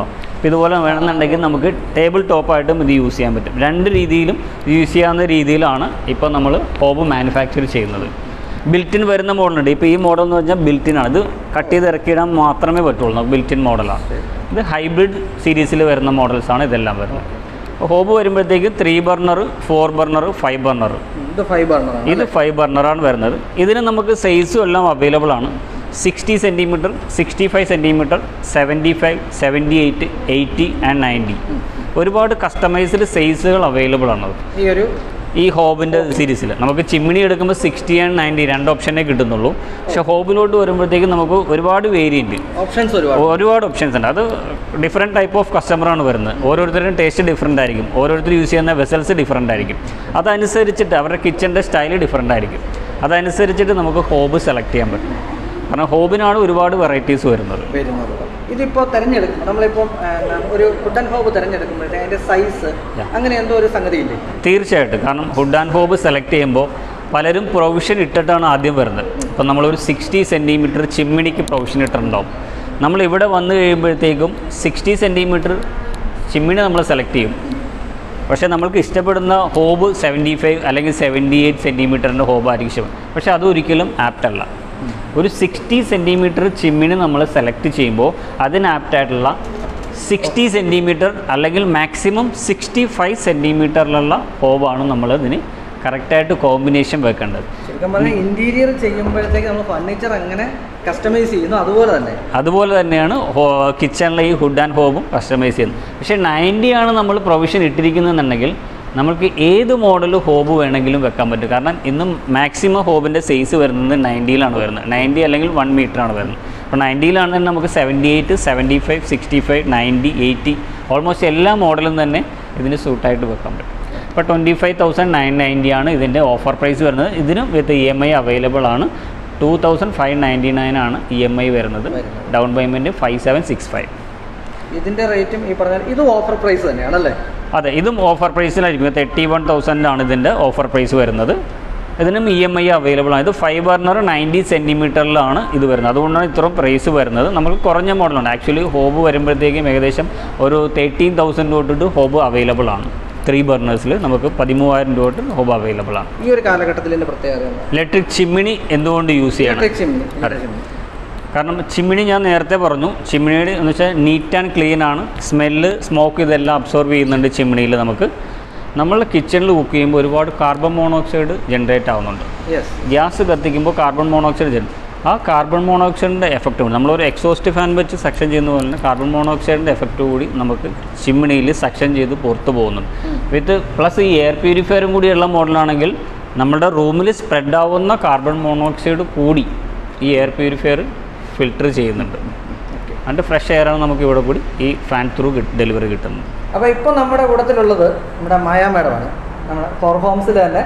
അപ്പോൾ ഇതുപോലെ വേണമെന്നുണ്ടെങ്കിൽ നമുക്ക് ടേബിൾ ടോപ്പായിട്ടും ഇത് യൂസ് ചെയ്യാൻ പറ്റും രണ്ട് രീതിയിലും യൂസ് ചെയ്യാവുന്ന രീതിയിലാണ് ഇപ്പോൾ നമ്മൾ ഹോബ് മാനുഫാക്ചർ ചെയ്യുന്നത് ബിൽറ്റിൻ വരുന്ന മോഡലുണ്ട് ഇപ്പോൾ ഈ മോഡൽ എന്ന് പറഞ്ഞാൽ ബിൽറ്റിൻ ആണ് ഇത് കട്ട് ചെയ്ത് ഇറക്കിയിടാൻ മാത്രമേ പറ്റുള്ളൂ ബിൽറ്റിൻ മോഡലാണ് ഇത് ഹൈബ്രിഡ് സീരീസിൽ വരുന്ന മോഡൽസാണ് ഇതെല്ലാം വരുന്നത് അപ്പോൾ ഹോബ് വരുമ്പോഴത്തേക്ക് three burner four burner five burner ഇത് ഫൈവ് ബർണറാണ് ഇത് ഫൈവ് ബർണറാണ് വരുന്നത് ഇതിന് നമുക്ക് സൈസും എല്ലാം അവൈലബിൾ ആണ് sixty centimetre sixty five centimetre seventy five seventy eight eighty and ninety ഒരുപാട് കസ്റ്റമൈസ്ഡ് സൈസുകൾ അവൈലബിൾ ആണ് ഈ ഒരു ഈ ഹോബിൻ്റെ സീരീസിൽ നമുക്ക് ചിമ്മിണി എടുക്കുമ്പോൾ സിക്സ്റ്റി ആൻഡ് നയൻറ്റി രണ്ട് ഓപ്ഷനേ കിട്ടുന്നുള്ളൂ പക്ഷേ ഹോബിലോട്ട് വരുമ്പോഴത്തേക്ക് നമുക്ക് ഒരുപാട് വേരിയൻറ്റ് ഓപ്ഷൻസ് ഒരുപാട് ഒരുപാട് ഓപ്ഷൻസ് ഉണ്ട് അത് ഡിഫറെൻറ്റ് ടൈപ്പ് ഓഫ് കസ്റ്റമറാണ് വരുന്നത് ഓരോരുത്തരുടെയും ടേസ്റ്റ് ഡിഫറെൻ്റ് ആയിരിക്കും ഓരോരുത്തർ യൂസ് ചെയ്യുന്ന വെസൽസ് ഡിഫറെൻ്റ് ആയിരിക്കും അതനുസരിച്ചിട്ട് അവരുടെ കിച്ചൻ്റെ സ്റ്റൈൽ ഡിഫറെൻ്റ് ആയിരിക്കും അതനുസരിച്ചിട്ട് നമുക്ക് ഹോബ് സെലക്ട് ചെയ്യാൻ പറ്റും കാരണം ഹോബിനാണ് ഒരുപാട് വെറൈറ്റീസ് വരുന്നത് വരുന്നത് ഇതിപ്പോൾ തിരഞ്ഞെടുക്കും നമ്മളിപ്പോൾ ഒരു ഫുഡ് ഹോബ് തിരഞ്ഞെടുക്കുമ്പോഴത്തേക്ക് അതിൻ്റെ സൈസ് Yeah. അങ്ങനെ എന്തോ ഒരു സംഗതി ഇല്ലേ തീർച്ചയായിട്ടും കാരണം ഹുഡ് ആൻഡ് ഹോബ് സെലക്ട് ചെയ്യുമ്പോൾ പലരും പ്രൊവിഷൻ ഇട്ടിട്ടാണ് ആദ്യം വരുന്നത് ഇപ്പം നമ്മളൊരു സിക്സ്റ്റി സെൻറ്റിമീറ്റർ ചിമ്മിണിക്ക് പ്രൊവിഷൻ ഇട്ടിട്ടുണ്ടാവും നമ്മൾ ഇവിടെ വന്നു കഴിയുമ്പോഴത്തേക്കും സിക്സ്റ്റി സെൻറ്റിമീറ്റർ ചിമ്മിണി നമ്മൾ സെലക്ട് ചെയ്യും പക്ഷേ നമ്മൾക്ക് ഇഷ്ടപ്പെടുന്ന ഹോബ് സെവൻറ്റി ഫൈവ് അല്ലെങ്കിൽ സെവൻറ്റി എയ്റ്റ് സെൻറ്റിമീറ്ററിൻ്റെ ഹോബായിരിക്കും ഇഷ്ടം പക്ഷേ അതൊരിക്കലും ആപ്റ്റ് അല്ല ഒരു സിക്സ്റ്റി സെൻറ്റിമീറ്റർ ചിമ്മിണി നമ്മൾ സെലക്ട് ചെയ്യുമ്പോൾ അതിന് ആപ്റ്റായിട്ടുള്ള സിക്സ്റ്റി സെൻറ്റിമീറ്റർ അല്ലെങ്കിൽ മാക്സിമം സിക്സ്റ്റി ഫൈവ് സെൻറ്റിമീറ്ററിലുള്ള ഹോബാണ് നമ്മൾ ഇതിന് കറക്റ്റായിട്ട് കോമ്പിനേഷൻ വെക്കേണ്ടത് ശരിക്കും പറഞ്ഞാൽ ഇൻറ്റീരിയർ ചെയ്യുമ്പോഴത്തേക്ക് നമ്മൾ ഫർണിച്ചർ എങ്ങനെ കസ്റ്റമൈസ് ചെയ്യുന്നു അതുപോലെ തന്നെ അതുപോലെ തന്നെയാണ് കിച്ചണിലെ ഈ ഹുഡ് ആൻഡ് ഹോബും കസ്റ്റമൈസ് ചെയ്യുന്നത് പക്ഷേ നയൻറ്റി ആണ് നമ്മൾ പ്രൊവിഷൻ ഇട്ടിരിക്കുന്നതെന്നുണ്ടെങ്കിൽ നമുക്ക് ഏത് മോഡൽ ഹോബ് വേണമെങ്കിലും വെക്കാൻ പറ്റും കാരണം ഇന്നും മാക്സിമം ഹോബിൻ്റെ സൈസ് വരുന്നത് നയൻറ്റിയിലാണ് വരുന്നത് നയൻറ്റി അല്ലെങ്കിൽ വൺ ആണ് വരുന്നത് അപ്പോൾ നയൻറ്റിയിലാണെങ്കിൽ നമുക്ക് seventy eight seventy five sixty five ninety eighty almost എല്ലാ മോഡലും തന്നെ ഇതിന് സൂട്ടായിട്ട് വെക്കാൻ പറ്റും ഇപ്പോൾ twenty five thousand nine ninety ആണ് ഇതിൻ്റെ ഓഫർ പ്രൈസ് വരുന്നത് ഇതിനും with E M I available ആണ് two thousand five ninety nine ആണ് ഇ എം ഐ വരുന്നത് വരുന്നത്. Down payment five seven six five ഇതിൻ്റെ റേറ്റും ഈ പറഞ്ഞാൽ ഇത് ഓഫർ പ്രൈസ് തന്നെയാണല്ലേ അതെ ഇതും ഓഫർ പ്രൈസിലായിരിക്കും തേർട്ടി വൺ തൗസൻഡ് ആണ് ഇതിൻ്റെ ഓഫർ പ്രൈസ് വരുന്നത് ഇതിനും ഇ എം ഐ അവൈലബിൾ ആണ് ഇത് ഫൈവ് ബർണർ നയൻറ്റി സെൻറ്റിമീറ്ററിലാണ് ഇത് വരുന്നത് അതുകൊണ്ടാണ് ഇത്രയും പ്രൈസ് വരുന്നത് നമുക്ക് കുറഞ്ഞ മോഡലുണ്ട് ആക്ച്വലി ഹോബ് വരുമ്പോഴത്തേക്കും ഏകദേശം ഒരു തേർട്ടീൻ തൗസൻഡ് തൊട്ടിട്ട് ഹോബ് അവൈലബിൾ ആണ് ത്രീ ബർണേഴ്സിൽ നമുക്ക് പതിമൂവായിരം രൂപ തൊട്ട് ഹോബ് അവൈലബിൾ ആണ് ഈ ഒരു കാലഘട്ടത്തിൽ ഇതിൻ്റെ പ്രത്യേകത എന്താ? ഇലക്ട്രിക് ചിമ്മിണി എന്തുകൊണ്ട് യൂസ് ചെയ്യണം Electric chimney, അതെ. electric chimney. കാരണം ചിമ്മിണി ഞാൻ നേരത്തെ പറഞ്ഞു ചിമ്മിണിയുടെ എന്ന് വെച്ചാൽ നീറ്റ് ആൻഡ് ക്ലീൻ ആണ് സ്മെല്ല് സ്മോക്ക് ഇതെല്ലാം അബ്സോർബ് ചെയ്യുന്നുണ്ട് ചിമ്മിണിയിൽ നമുക്ക് നമ്മൾ കിച്ചണിൽ കുക്ക് ചെയ്യുമ്പോൾ ഒരുപാട് കാർബൺ മോണോക്സൈഡ് ജനറേറ്റ് ആവുന്നുണ്ട് Yes. ഗ്യാസ് കത്തിക്കുമ്പോൾ കാർബൺ മോണോക്സൈഡ് ജന ആ കാർബൺ മോണോക്സൈഡിൻ്റെ എഫക്റ്റ് ഉണ്ട് നമ്മളൊരു എക്സോസ്റ്റ് ഫാൻ വെച്ച് സക്ഷൻ ചെയ്യുന്ന പോലെ തന്നെ കാർബൺ മോണോക്സൈഡിൻ്റെ എഫക്റ്റ് കൂടി നമുക്ക് ചിമ്മിണിയിൽ സക്ഷൻ ചെയ്ത് പുറത്ത് പോകുന്നുണ്ട് വിത്ത് പ്ലസ് ഈ എയർ പ്യൂരിഫയറും കൂടിയുള്ള മോഡലാണെങ്കിൽ നമ്മുടെ റൂമിൽ സ്പ്രെഡ് ആവുന്ന കാർബൺ മോണോക്സൈഡ് കൂടി ഈ എയർ പ്യൂരിഫയർ ഫിൽട്ടർ ചെയ്യുന്നുണ്ട് എന്നിട്ട് ഫ്രഷ് എയറാണ് നമുക്ക് ഇവിടെ കൂടി ഈ ഫാൻ ത്രൂ ഡെലിവറി കിട്ടുന്നത് അപ്പോൾ ഇപ്പോൾ നമ്മുടെ കൂട്ടത്തിലുള്ളത് നമ്മുടെ മായ മാഡമാണ് നമ്മുടെ ഫോർ ഹോംസിൽ തന്നെ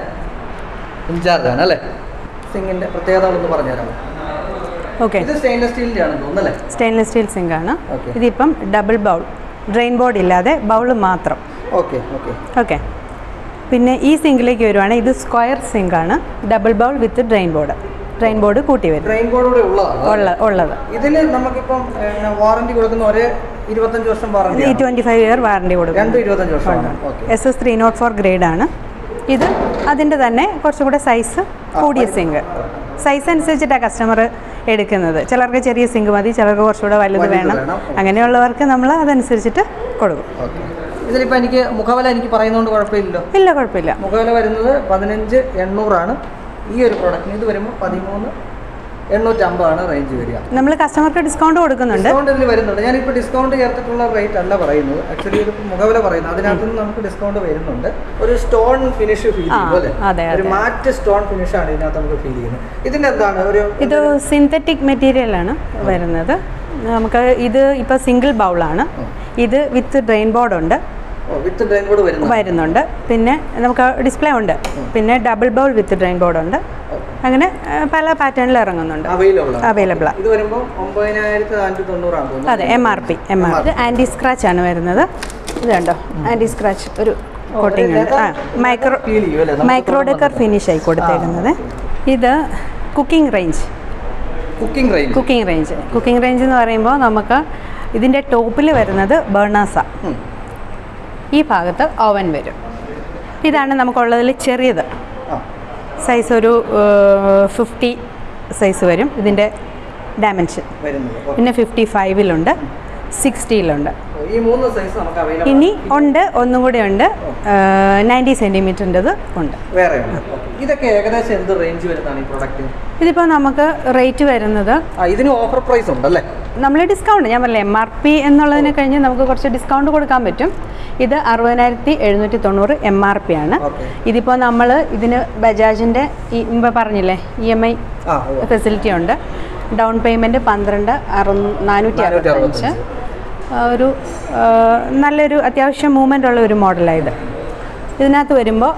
ഇൻചാർജാണ് അല്ലേ സിംഗിൻ്റെ പ്രത്യേകതകളൊന്ന് പറഞ്ഞുതരാമോ ഓക്കെ ഇത് സ്റ്റെയിൻലെസ് സ്റ്റീലിൻ്റെ ആണെന്ന് തോന്നുന്നു അല്ലേ സ്റ്റെയിൻലെസ് സ്റ്റീൽ സിങ്ക് ആണ് Okay. ഇതിപ്പം ഡബിൾ ബൗൾ ഡ്രെയിൻ ബോർഡ് ഇല്ലാതെ ബൗൾ മാത്രം ഓക്കെ ഓക്കെ ഓക്കെ പിന്നെ ഈ സിങ്കിലേക്ക് വരുവാണെങ്കിൽ ഇത് സ്ക്വയർ സിങ്ക് ആണ് double bowl with drain board drain board കൂട്ടി വരും ട്രെയിൻ ബോർഡൂടെ ഉള്ളതാണ് ഉള്ള ഉള്ളത് ഇതിൽ നമുക്കിപ്പം വാറണ്ടി കൊടുക്കുന്ന ഒരേ ഇരുപത്തഞ്ച് വർഷം വാറണ്ടി ഈ ട്വൻറ്റി ഫൈവ് ഇയർ വാറണ്ടി രണ്ട് കൊടുക്കും ഇരുപത്തഞ്ച് വർഷമാണ് okay S S three nought four grade ആണ് ഇത് അതിൻ്റെ തന്നെ കുറച്ചും കൂടെ സൈസ് കൂടിയ സിങ്ക് സൈസ് അനുസരിച്ചിട്ടാണ് കസ്റ്റമർ എടുക്കുന്നത് ചിലർക്ക് ചെറിയ സിങ്ക് മതി ചിലർക്ക് കുറച്ചുകൂടെ വലുത് വലുത് വേണം വേണം. അങ്ങനെയുള്ളവർക്ക് നമ്മൾ അതനുസരിച്ചിട്ട് കൊടുക്കും ഓക്കെ ഇതിലിപ്പോൾ എനിക്ക് മുഖവില എനിക്ക് പറയുന്നതുകൊണ്ട് കുഴപ്പമില്ലല്ലോ ഇല്ല കുഴപ്പമില്ല മുഖവില വരുന്നത് പതിനഞ്ച് എണ്ണൂറാണ് ഈ ഒരു പ്രോഡക്റ്റിന് ഇത് വരുമ്പോൾ പതിമൂന്ന് എണ്ണൂറ്റമ്പതാണ് റേഞ്ച് വരിക നമ്മൾ കസ്റ്റമർക്ക് ഡിസ്കൗണ്ട് കൊടുക്കുന്നുണ്ട് ഡിസ്കൗണ്ട് ഇതിൽ വരുന്നുണ്ട് ഞാനിപ്പോൾ ഡിസ്കൗണ്ട് ചേർത്തിട്ടുള്ള റേറ്റ് അല്ല പറയുന്നത് ആക്ച്വലി ഇത് മുഖവില പറയുന്നത് അതിനകത്ത് നിന്ന് നമുക്ക് ഡിസ്കൗണ്ട് വരുന്നുണ്ട് ഒരു സ്റ്റോൺ ഫിനിഷ് ഫീൽ ആ, ചെയ്യും അല്ലേ അതെ, ഒരു അതെ. മാറ്റ് സ്റ്റോൺ ഫിനിഷ് ആണ് ഇതിനകത്ത് നമുക്ക് ഫീൽ ചെയ്യുന്നത് ഇതിന്റെ എന്താണ് ഒരു ഇത് സിന്തറ്റിക് മെറ്റീരിയലാണ് വരുന്നത് നമുക്ക് ഇത് ഇപ്പോൾ സിംഗിൾ ബൗളാണ് ഇത് വിത്ത് ഡ്രെയിൻ ബോർഡ് ഉണ്ട് വിത്ത് ഡ്രെയിൻ ബോർഡ് വരുന്നത് വരുന്നുണ്ട് പിന്നെ നമുക്ക് ഡിസ്പ്ലേ ഉണ്ട് പിന്നെ double bowl with drain board ഉണ്ട് അങ്ങനെ ആ, പല പാറ്റേണിൽ ഇറങ്ങുന്നുണ്ട് അവൈലബിൾ ആണ് അവൈലബിൾ ആണ് ഇത് വരുമ്പോൾ ഒമ്പതിനായിരത്തി നാനൂറ്റി തൊണ്ണൂറാണ് തോന്നുന്നു അതെ M R P M R ഇത് ആൻറ്റി സ്ക്രാച്ച് ആണ് വരുന്നത് ഇത് കണ്ടോ ആൻറ്റി സ്ക്രാച്ച് ഒരു കോട്ടിംഗ് ഉണ്ട് ആ മൈക്രോ ഫീൽ ചെയ്യും അല്ലേ നമുക്ക് മൈക്രോ ഡെക്കർ ഫിനിഷ് ആയി കൊടുത്തേക്കുന്നത് ഇത് cooking range cooking range cooking range cooking range എന്ന് പറയുമ്പോൾ നമുക്ക് ഇതിൻ്റെ ടോപ്പിൽ വരുന്നത് ബേണാസ ഉം. ഈ ഭാഗത്ത് ഓവൻ വരും ഇതാണ് നമുക്കുള്ളതിൽ ചെറിയത് ആ സൈസ് ഒരു ഫിഫ്റ്റി സൈസ് വരും ഇതിൻ്റെ ഡയമെൻഷൻ വരുന്നത് ഓ. പിന്നെ ഫിഫ്റ്റി ഫൈവിലുണ്ട് സിക്സ്റ്റിയിലുണ്ട് ഓ, ഈ മൂന്ന് സൈസ് നമുക്ക് അവൈലബിൾ ഇനി ഉണ്ട് ഒന്നും കൂടെ ഉണ്ട് നയൻറ്റി സെൻറ്റിമീറ്ററിൻ്റെത് ഉണ്ട് വേറെ ഉണ്ട് ഇതൊക്കെ ഏകദേശം എന്ത് റേഞ്ച് വരുന്നതാണ് ഈ പ്രൊഡക്റ്റ് ഇതിപ്പോൾ നമുക്ക് റേറ്റ് വരുന്നത് ആ ഇതിന് ഓഫർ പ്രൈസ് ഉണ്ടല്ലേ നമ്മൾ ഡിസ്കൗണ്ട് ഞാൻ പറഞ്ഞില്ലേ എം ആർ പി എന്നുള്ളതിനെ കഴിഞ്ഞ് നമുക്ക് കുറച്ച് ഡിസ്കൗണ്ട് കൊടുക്കാൻ പറ്റും ഇത് അറുപതിനായിരത്തി എഴുന്നൂറ്റി തൊണ്ണൂറ് എം ആർ പി ആണ് ഓക്കെ ഇതിപ്പോൾ നമ്മൾ ഇതിന് ബജാജിൻ്റെ ഈ മുമ്പ് പറഞ്ഞില്ലേ ഇ എം ഐ ആ ഉവ്വ. ഫെസിലിറ്റി ഉണ്ട് ഡൗൺ പേയ്മെൻറ്റ് പന്ത്രണ്ട് അറു നാനൂറ്റി അറുപത്തഞ്ച് ഒരു ആ, നല്ലൊരു അത്യാവശ്യം മൂവ്മെൻ്റ് ഉള്ള ഒരു മോഡലാണ് ഇത് ഇതിനകത്ത് വരുമ്പോൾ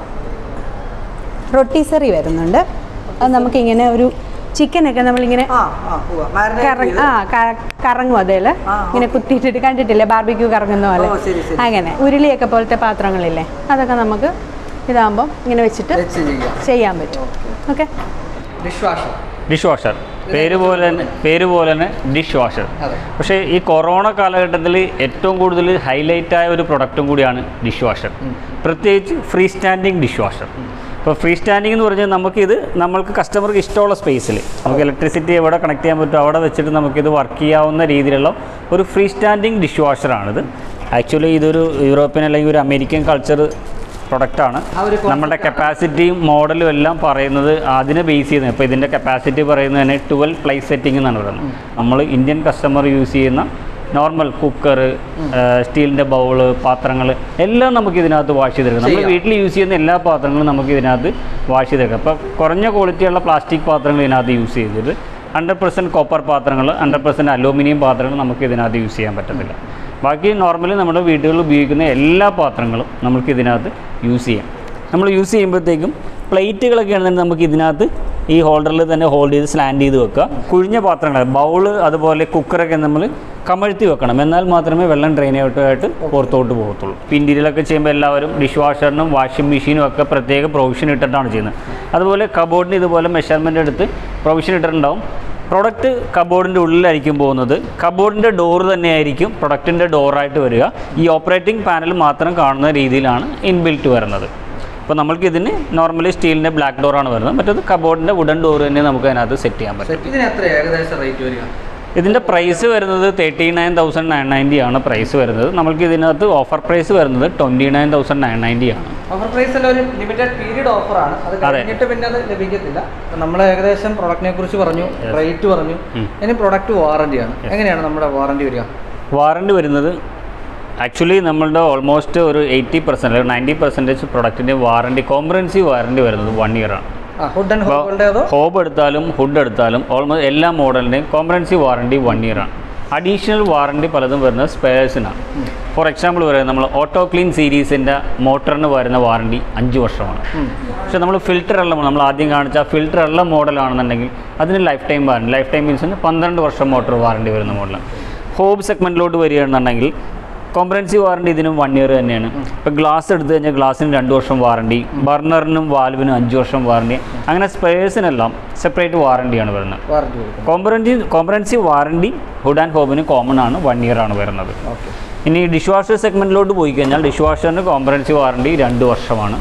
റൊട്ടീസറി വരുന്നുണ്ട് അത് നമുക്കിങ്ങനെ ഒരു ചിക്കനൊക്കെ നമ്മളിങ്ങനെ ആ ആ ഉവ്വ. Marinate കറ- ചെയ്ത് ആ ക- കറങ്ങും അതേല് ആ, ഇങ്ങനെ കുത്തിയിട്ടിട്ട് കണ്ടിട്ടില്ലേ ബാർബിക്യൂ കറങ്ങുന്ന പോലെ ഓ, ശരി, ശരി. അങ്ങനെ ഉരുളിയൊക്കെ പോലത്തെ പാത്രങ്ങളില്ലേ അതൊക്കെ നമുക്ക് ഇതാകുമ്പം ഇങ്ങനെ വെച്ചിട്ട് വെച്ച് ചെയ്യാം ചെയ്യാൻ പറ്റും okay dishwasher dishwasher പേര് പോലെ തന്നെ പേര് പോലെ തന്നെ ഡിഷ് വാഷർ അതെ പക്ഷേ ഈ കൊറോണ കാലഘട്ടത്തിൽ ഏറ്റവും കൂടുതൽ ഹൈലൈറ്റ് ആയ ഒരു പ്രൊഡക്റ്റും കൂടിയാണ് ഡിഷ് വാഷർ പ്രത്യേകിച്ച് ഫ്രീ സ്റ്റാൻഡിങ് ഡിഷ് വാഷർ ഇപ്പോൾ ഫ്രീ സ്റ്റാൻഡിംഗ് എന്ന് പറഞ്ഞാൽ നമുക്കിത് നമ്മൾക്ക് കസ്റ്റമർക്ക് ഇഷ്ടമുള്ള സ്പേസിൽ നമുക്ക് ഇലക്ട്രിസിറ്റി എവിടെ കണക്ട് ചെയ്യാൻ പറ്റും അവിടെ വെച്ചിട്ട് നമുക്കിത് വർക്ക് ചെയ്യാവുന്ന രീതിയിലുള്ള ഒരു ഫ്രീ സ്റ്റാൻഡിംഗ് ഡിഷ് വാഷറാണിത് ആക്ച്വലി ഇതൊരു യൂറോപ്യൻ അല്ലെങ്കിൽ ഒരു അമേരിക്കൻ കൾച്ചർ പ്രൊഡക്റ്റാണ് ആ ഒരു നമ്മുടെ കപ്പാസിറ്റിയും മോഡലും എല്ലാം പറയുന്നത് അതിനെ ബേസ് ചെയ്യുന്നത് ഇപ്പോൾ ഇതിൻ്റെ കപ്പാസിറ്റി പറയുന്നത് തന്നെ ട്വൽവ് പ്ലേസ് സെറ്റിംഗ് എന്നാണ് പറയുന്നത് നമ്മൾ ഇന്ത്യൻ കസ്റ്റമർ യൂസ് ചെയ്യുന്ന നോർമൽ കുക്കർ സ്റ്റീലിൻ്റെ ബൗള് പാത്രങ്ങൾ എല്ലാം നമുക്ക് ഇതിനകത്ത് വാഷ് ചെയ്തെടുക്കാം നമ്മൾ ചെയ്യാം. വീട്ടിൽ യൂസ് ചെയ്യുന്ന എല്ലാ പാത്രങ്ങളും നമുക്ക് ഇതിനകത്ത് വാഷ് ചെയ്തെടുക്കാം അപ്പോൾ കുറഞ്ഞ ക്വാളിറ്റിയുള്ള പ്ലാസ്റ്റിക് പാത്രങ്ങൾ ഇതിനകത്ത് യൂസ് ചെയ്തിട്ട് ഹൺഡ്രഡ് പെർസെൻറ്റ് കോപ്പർ പാത്രങ്ങൾ ഹൺഡ്രഡ് പെർസെൻറ്റ് അലൂമിനിയം പാത്രങ്ങൾ നമുക്ക് ഇതിനകത്ത് യൂസ് ചെയ്യാൻ പറ്റത്തില്ല ബാക്കി നോർമലി നമ്മുടെ വീടുകളിൽ ഉപയോഗിക്കുന്ന എല്ലാ പാത്രങ്ങളും നമുക്ക് ഇതിനകത്ത് യൂസ് ചെയ്യാം നമ്മൾ യൂസ് ചെയ്യുമ്പോഴത്തേക്കും പ്ലേറ്റുകളൊക്കെ ആണെന്നുണ്ടെങ്കിൽ നമുക്ക് ഇതിനകത്ത് ഈ ഹോൾഡറിൽ തന്നെ ഹോൾഡ് ചെയ്ത് സ്ലാൻഡ് ചെയ്ത് വെക്കുക കുഴിഞ്ഞ പാത്രങ്ങൾ ബൗള് അതുപോലെ കുക്കറൊക്കെ നമ്മൾ കമഴ്ത്തി വെക്കണം എന്നാൽ മാത്രമേ വെള്ളം ഡ്രെയിൻ ഔട്ടായിട്ട് പുറത്തോട്ട് പോകത്തുള്ളൂ പിന്തിരിലൊക്കെ ചെയ്യുമ്പോൾ എല്ലാവരും ഡിഷ് വാഷറിനും വാഷിംഗ് മെഷീനും ഒക്കെ പ്രത്യേക പ്രൊവിഷൻ ഇട്ടിട്ടാണ് ചെയ്യുന്നത് അതുപോലെ കബോർഡിന് ഇതുപോലെ മെഷർമെൻ്റ് എടുത്ത് പ്രൊവിഷൻ ഇട്ടിട്ടുണ്ടാവും പ്രൊഡക്റ്റ് കബോർഡിൻ്റെ ഉള്ളിലായിരിക്കും പോകുന്നത് കബോർഡിൻ്റെ ഡോർ തന്നെയായിരിക്കും പ്രൊഡക്റ്റിൻ്റെ ഡോറായിട്ട് വരിക ഈ ഓപ്പറേറ്റിംഗ് പാനൽ മാത്രം കാണുന്ന രീതിയിലാണ് ഇൻബിൽറ്റ് വരുന്നത് അപ്പോൾ നമ്മൾക്ക് ഇതിന് നോർമലി സ്റ്റീലിൻ്റെ ബ്ലാക്ക് ഡോറാണ് വരുന്നത് മറ്റേത് കബോർഡിൻ്റെ വുഡൻ ഡോർ തന്നെ നമുക്ക് അതിനകത്ത് സെറ്റ് ചെയ്യാൻ പറ്റും സെറ്റ് ഇതിന് എത്ര ഏകദേശം റേറ്റ് വരിക ഇതിൻ്റെ പ്രൈസ് വരുന്നത് thirty nine thousand nine ninety ആണ് പ്രൈസ് വരുന്നത് നമ്മൾക്ക് ഇതിനകത്ത് ഓഫർ പ്രൈസ് വരുന്നത് twenty nine thousand nine ninety ആണ് ഓഫർ പ്രൈസ് അല്ല ഒരു ലിമിറ്റഡ് പീരീഡ് ഓഫറാണ് അത് അതെ. കഴിഞ്ഞിട്ട് പിന്നെ അത് ലഭിക്കത്തില്ല നമ്മൾ ഏകദേശം പ്രൊഡക്റ്റിനെ കുറിച്ച് പറഞ്ഞു റേറ്റ് പറഞ്ഞു ഉം. ഇനി പ്രൊഡക്റ്റ് വാറണ്ടിയാണ് എങ്ങനെയാണ് നമ്മുടെ വാറണ്ടി വരിക വാറണ്ടി വരുന്നത് ആക്ച്വലി നമ്മളുടെ ഓൾമോസ്റ്റ് ഒരു എയ്റ്റി പെർസെൻറ്റ് അല്ലെങ്കിൽ നയൻറ്റി പെർസെൻറ്റേജ് പ്രൊഡക്റ്റിൻ്റെ വാറണ്ടി കോംപ്രഹെൻസീവ് വാറണ്ടി വരുന്നത് വൺ ഇയർ ആണ് ആ ഹുഡ് ആൻഡ് ഹോബിളുടെ അതോ ഹോബ് എടുത്താലും ഹുഡ് എടുത്താലും ഓൾമോസ്റ്റ് എല്ലാ മോഡലിൻ്റെയും കോംപ്രഹെൻസീവ് വാറണ്ടി വൺ ഇയർ ആണ് അഡീഷണൽ വാറണ്ടി പലതും വരുന്നത് സ്പെയർസിനാണ് ഫോർ എക്സാമ്പിൾ പറയുന്നത് നമ്മൾ ഓട്ടോ ക്ലീൻ സീരീസിൻ്റെ മോട്ടറിന് വരുന്ന വാറണ്ടി അഞ്ച് വർഷമാണ് പക്ഷേ നമ്മൾ ഫിൽറ്റർ ഉള്ള നമ്മൾ ആദ്യം കാണിച്ച ഫിൽറ്റർ ഉള്ള മോഡലാണെന്നുണ്ടെങ്കിൽ അതിന് lifetime warranty lifetime means പന്ത്രണ്ട് വർഷം മോട്ടോർ വാറണ്ടി വരുന്ന മോഡലാണ് ഹോബ് സെഗ്മെൻറ്റിലോട്ട് വരികയാണെന്നുണ്ടെങ്കിൽ കോംപ്രഹെൻസീവ് വാറണ്ടി ഇതിനും വൺ ഇയർ തന്നെയാണ് ഇപ്പോൾ ഗ്ലാസ് എടുത്തു കഴിഞ്ഞാൽ ഗ്ലാസ്സിന് രണ്ട് വർഷം വാറണ്ടി ബർണറിനും വാൽവിനും അഞ്ച് വർഷം വാറണ്ടി അങ്ങനെ സ്പെയർസിനെല്ലാം സെപ്പറേറ്റ് വാറണ്ടിയാണ് വരുന്നത് വാറണ്ടി കൊടുക്കും comprehensive comprehensive warranty hood and ഹോബിന് കോമൺ ആണ് വൺ ഇയർ ആണ് വരുന്നത് ഓക്കെ ഇനി ഡിഷ് വാഷർ സെഗ്മെൻറ്റിലോട്ട് പോയി കഴിഞ്ഞാൽ ഡിഷ് വാഷറിന് കോംപ്രഹെൻസീവ് വാറണ്ടി രണ്ട് വർഷമാണ്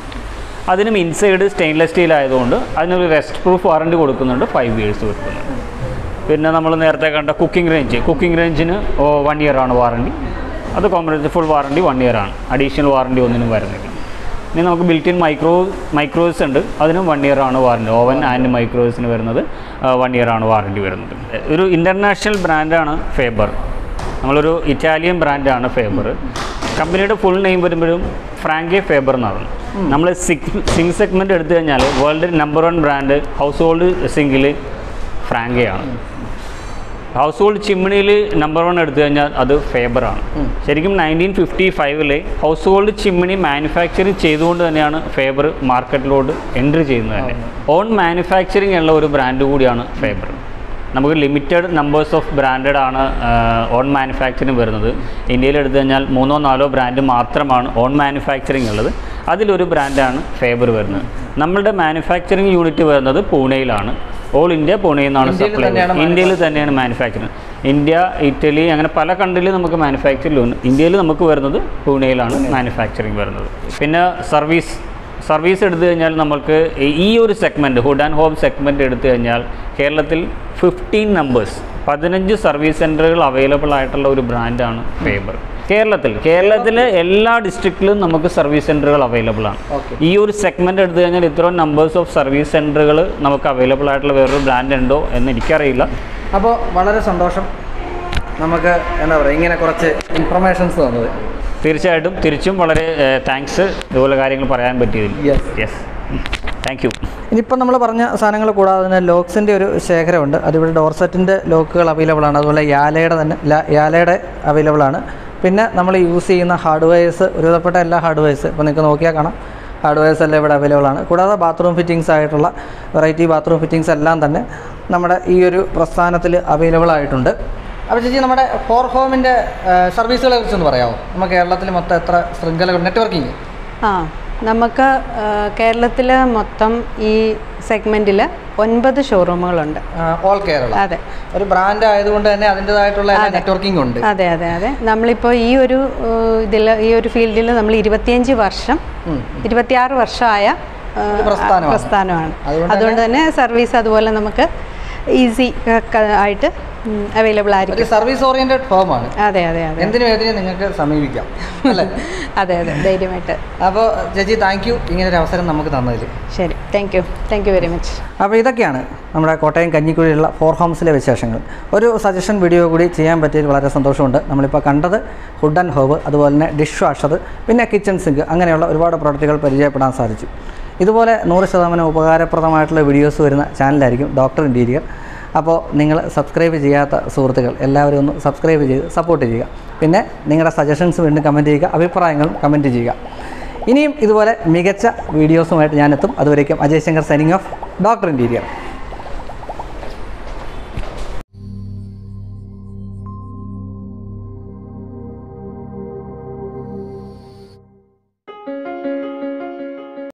അതിനും ഇൻസൈഡ് സ്റ്റെയിൻലെസ് സ്റ്റീൽ ആയതുകൊണ്ട് അതിനൊരു റെസ്റ്റ് പ്രൂഫ് വാറണ്ടി കൊടുക്കുന്നുണ്ട് ഫൈവ് ഇയേഴ്സ് കൊടുക്കുന്നുണ്ട് പിന്നെ നമ്മൾ നേരത്തെ കണ്ട കുക്കിംഗ് റേഞ്ച് കുക്കിംഗ് റേഞ്ചിന് വൺ ഇയർ ആണ് വാറണ്ടി അത് comprehensive full warranty one year ആണ് അഡീഷണൽ വാറണ്ടി ഒന്നിനും വരുന്നില്ല ഇനി നമുക്ക് ബിൽറ്റ് ഇൻ മൈക്രോ മൈക്രോസ് ഉണ്ട് അതിനും വൺ ഇയർ ആണ് വാറണ്ടി ഓവൻ ആൻഡ് മൈക്രോസിന് വരുന്നത് വൺ ഇയർ ആണ് വാറണ്ടി വരുന്നത് ഒരു ഇൻ്റർനാഷണൽ ബ്രാൻഡാണ് ഫേബർ നമ്മളൊരു ഇറ്റാലിയൻ ബ്രാൻഡാണ് ഫേബർ കമ്പനിയുടെ ഫുൾ നെയിം വരുമ്പോഴും ഫ്രാങ്കെ ഫേബർ എന്നാണ് നമ്മൾ സിക്സ് സിങ് സെഗ്മെൻറ്റ് എടുത്തു കഴിഞ്ഞാൽ world number one brand household സിംഗിൽ ഫ്രാങ്കയാണ് ഹൗസ് ഹോൾഡ് ചിമ്മിണിയിൽ നമ്പർ വൺ എടുത്തു കഴിഞ്ഞാൽ അത് ഫേബറാണ് ശരിക്കും നയൻറ്റീൻ ഫിഫ്റ്റി ഫൈവിലെ ഹൗസ് ഹോൾഡ് ചിമ്മിണി മാനുഫാക്ചറിങ് ചെയ്തുകൊണ്ട് തന്നെയാണ് ഫേബർ മാർക്കറ്റിലോട്ട് എൻട്രി ചെയ്യുന്നത് തന്നെ ഓൺ മാനുഫാക്ചറിങ് ഉള്ള ഒരു ബ്രാൻഡ് കൂടിയാണ് ഫേബർ നമുക്ക് ലിമിറ്റഡ് നമ്പേഴ്സ് ഓഫ് ബ്രാൻഡഡ് ആണ് ഓൺ മാനുഫാക്ചറിങ് വരുന്നത് ഇന്ത്യയിൽ എടുത്തു കഴിഞ്ഞാൽ മൂന്നോ നാലോ ബ്രാൻഡ് മാത്രമാണ് ഓൺ മാനുഫാക്ചറിങ് ഉള്ളത് അതിലൊരു ബ്രാൻഡാണ് ഫേബർ വരുന്നത് നമ്മളുടെ മാനുഫാക്ചറിങ് യൂണിറ്റ് വരുന്നത് പൂനെയിലാണ് ഓൾ ഇന്ത്യ പൂനെയിൽ നിന്നാണ് ഇന്ത്യയിൽ സപ്ലൈ തന്നെയാണ് ഇന്ത്യയിൽ തന്നെയാണ് മാനുഫാക്ചറിങ് ഇന്ത്യ ഇറ്റലി അങ്ങനെ പല കൺട്രിയിലും നമുക്ക് മാനുഫാക്ചറിലുണ്ട് ഇന്ത്യയിൽ നമുക്ക് വരുന്നത് പൂനെയിലാണ് മാനുഫാക്ചറിങ് വരുന്നത് പിന്നെ സർവീസ് സർവീസ് എടുത്തു കഴിഞ്ഞാൽ നമുക്ക് ഈ ഒരു segment hood and home segment എടുത്തു കഴിഞ്ഞാൽ കേരളത്തിൽ ഫിഫ്റ്റീൻ നമ്പേഴ്സ് പതിനഞ്ച് സർവീസ് സെൻറ്ററുകൾ അവൈലബിൾ ആയിട്ടുള്ള ഒരു ബ്രാൻഡാണ് ഫേബർ കേരളത്തിൽ കേരളത്തിലെ എല്ലാ ഡിസ്ട്രിക്റ്റിലും നമുക്ക് സർവീസ് സെൻറ്ററുകൾ അവൈലബിൾ ആണ് Okay. ഈ ഒരു സെഗ്മെൻറ്റ് എടുത്തു കഴിഞ്ഞാൽ ഇത്രയും നമ്പേഴ്സ് ഓഫ് സർവീസ് സെൻറ്ററുകൾ നമുക്ക് അവൈലബിൾ ആയിട്ടുള്ള വേറൊരു ബ്രാൻഡ് ഉണ്ടോ എന്ന് എനിക്കറിയില്ല അപ്പോൾ വളരെ സന്തോഷം നമുക്ക് എന്താ പറയുക ഇങ്ങനെ കുറച്ച് ഇൻഫർമേഷൻസ് തന്നത് തീർച്ചയായിട്ടും തിരിച്ചും വളരെ താങ്ക്സ് ഇതുപോലെ കാര്യങ്ങൾ പറയാൻ പറ്റിയതിൽ Yes. യെസ് താങ്ക് യു ഇനിയിപ്പോൾ നമ്മൾ പറഞ്ഞ സാധനങ്ങൾ കൂടാതെ തന്നെ ലോക്സിൻ്റെ ഒരു ശേഖരമുണ്ട് അതിവിടെ ഡോർസെറ്റിൻ്റെ ലോക്കുകൾ അവൈലബിൾ ആണ് അതുപോലെ യാലയുടെ തന്നെ ല- യാലയുടെ അവൈലബിൾ ആണ് പിന്നെ നമ്മൾ യൂസ് ചെയ്യുന്ന ഹാർഡ്വെയർസ് ഒരുവിധപ്പെട്ട എല്ലാ ഹാർഡ്വെയർസ് ഇപ്പോൾ നിങ്ങൾക്ക് നോക്കിയാൽ കാണാം ഹാർഡ്വെയർസ് എല്ലാം ഇവിടെ അവൈലബിൾ ആണ് കൂടാതെ ബാത്റൂം ഫിറ്റിങ്സ് ആയിട്ടുള്ള വെറൈറ്റി ബാത്റൂം ഫിറ്റിങ്സ് എല്ലാം തന്നെ നമ്മുടെ ഈ ഒരു പ്രസ്ഥാനത്തിൽ അവൈലബിൾ ആയിട്ടുണ്ട് അപ്പോൾ ചേച്ചി നമ്മുടെ ഫോർ ഹോമിൻ്റെ സർവീസുകളെ കുറിച്ചൊന്ന് പറയാമോ നമുക്ക് കേരളത്തിൽ മൊത്തം എത്ര ശൃംഖലകൾ നെറ്റ്വർക്കിംഗ് ആ നമുക്ക് കേരളത്തിൽ മൊത്തം ഈ സെഗ്മെൻറ്റിൽ ഒൻപത് ഷോറൂമുകളുണ്ട് ഓൾ കേരള അതെ ഒരു ബ്രാൻഡ് ആയതുകൊണ്ട് തന്നെ അതിൻ്റെതായിട്ടുള്ള എല്ലാ നെറ്റ്വർക്കിംഗ് ഉണ്ട് അതെ അതെ അതെ നമ്മളിപ്പോൾ ഈ ഒരു ഇതിൽ ഈ ഒരു ഫീൽഡിൽ നമ്മൾ ഇരുപത്തിയഞ്ച് വർഷം ഉം. ഇരുപത്തിയാറ് വർഷമായ ആ, ഒരു പ്രസ്ഥാനമാണ്. പ്രസ്ഥാനമാണ് അതുകൊണ്ട് അതുകൊണ്ട് തന്നെ സർവീസ് അതുപോലെ നമുക്ക് ഈസി ആയിട്ട് അവൈലബിൾ ഒരു ആയിരിക്കും സർവീസ് ഓറിയന്റഡ് ഫോമാണ് അതെ അതെ അതെ എന്തിനും ഏതിനും നിങ്ങൾക്ക് സമീപിക്കാം അല്ലേ അതെ അതെ ധൈര്യമായിട്ട് അപ്പോൾ ചേച്ചി താങ്ക് യു ഇങ്ങനെ ഒരു അവസരം നമുക്ക് തന്നതിൽ ശരി thank you thank you very much അപ്പോൾ ഇതൊക്കെയാണ് നമ്മുടെ കോട്ടയം കഞ്ഞിക്കുഴിയിലുള്ള ഫോർ ഹോംസിലെ വിശേഷങ്ങൾ ഒരു സജഷൻ വീഡിയോ കൂടി ചെയ്യാൻ പറ്റിയതിൽ വളരെ സന്തോഷമുണ്ട് നമ്മളിപ്പോൾ കണ്ടത് ഹുഡ് ആൻഡ് ഹോബ് അതുപോലെ തന്നെ ഡിഷ് വാഷർ പിന്നെ കിച്ചൺ സിങ്ക് അങ്ങനെയുള്ള ഒരുപാട് പ്രവർത്തികൾ പരിചയപ്പെടാൻ സാധിച്ചു ഇതുപോലെ നൂറ് ശതമാനം ഉപകാരപ്രദമായിട്ടുള്ള വീഡിയോസ് വരുന്ന ചാനലായിരിക്കും ഡോക്ടർ ഇൻറ്റീരിയർ അപ്പോൾ നിങ്ങൾ സബ്സ്ക്രൈബ് ചെയ്യാത്ത സുഹൃത്തുക്കൾ എല്ലാവരും ഒന്ന് സബ്സ്ക്രൈബ് ചെയ്ത് സപ്പോർട്ട് ചെയ്യുക പിന്നെ നിങ്ങളുടെ സജഷൻസ് വീണ്ടും കമൻറ്റ് ചെയ്യുക അഭിപ്രായങ്ങളും കമൻറ്റ് ചെയ്യുക ഇനിയും ഇതുപോലെ മികച്ച വീഡിയോസുമായിട്ട് ഞാനെത്തും അതുവരേക്കും Ajay Shankar signing off doctor interior